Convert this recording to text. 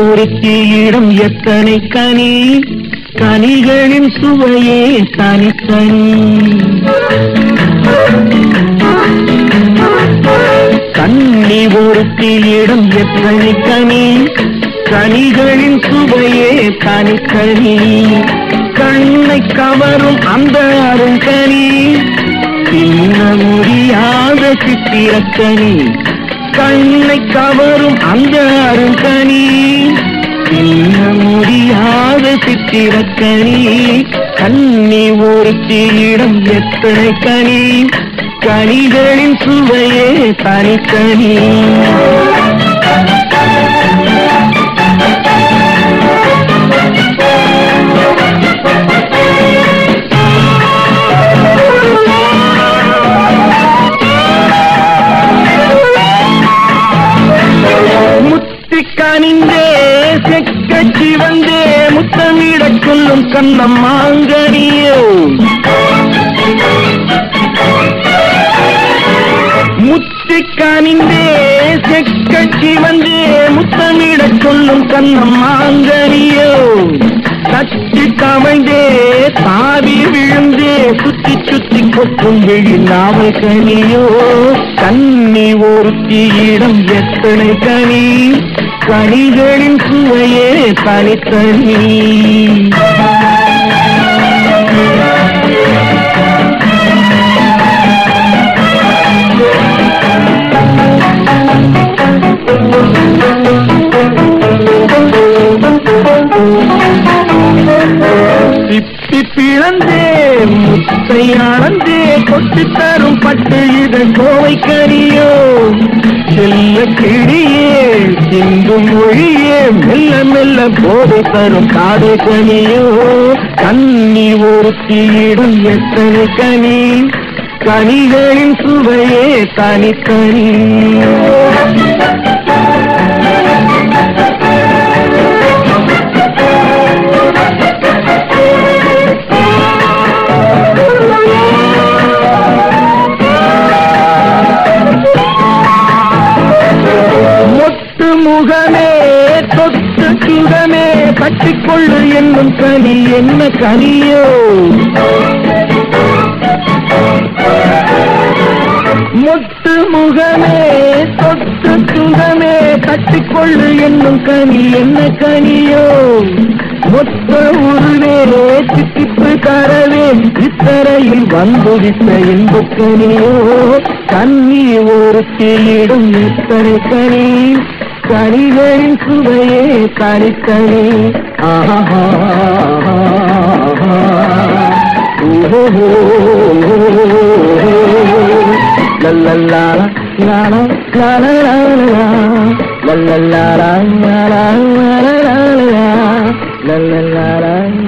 ஒருத்தியிடம் எத்தனை கனி கனிகளின் சுவையே தனித்தனி கண்ணி ஒருத்தியிடம் எத்தனை கனி கனிகளின் சுவையே தனித்தனி கண்ணை கவரும் அந்த அருங்கனி தின்ன முடியாத சித்திரக்கனி கண்ணை கவரும் அந்த அருங்கனி தின்ன முடியாத சித்திரக்கனி கண்ணி ஒருத்தியிடம் எத்தனை கனி கனிகளின் சுவையே தனித்தனி முத்தி கனிந்தே செக்கச்சி வந்தே முத்தமிடச் சொல்லும் கண்ணம் மாங்கனியோ முத்தி கனிந்தே செக்கச்சி வந்தே முத்தமிடச் சொல்லும் கண்ணம் மாங்கனியோ தட்டி கமைந்தே தாவி விழுந்தே சுத்தி சுத்தி கொத்தும் விழி நாவல் கனியோ கண்ணி ஒருத்தியிடம் எத்தனை கனி கனிகளின் சுவையே தனித்தனி சிப்பி பிளந்தே முத்தை அளந்தே கொட்டி தரும் பட்டு இதழ் கோவை கரியோ செல்ல கிளியே சிந்து மொழியே மெல்ல மெல்ல போதை தரும் காடு கனியோ கண்ணி ஒருத்தியிடம் எத்தனை கனி கனிகளின் சுவையே தனித்தனி மொட்டு முகமே தொட்டு சுகமே கட்டிக்கொள்ளு என்னும் கனி என்ன கனியோ மொட்டு முகமே தொட்டு சுகமே கட்டிக்கொள்ளு என்னும் கனி என்ன கனியோ மொத்த உருவே சித்திப்பு தரவே இத்தரையில் வந்து விட்ட இன்பக் கனியோ கண்ணி ஒரு தீயிடும் எத்தனை கனி கனிகளின் சுவையே தனித்தனி ஆஹா ஓஹோ லல்லல்லா லாலா லாலா லாலா லல்லல்லா லாலா லாலா லாலா லல்லல்லா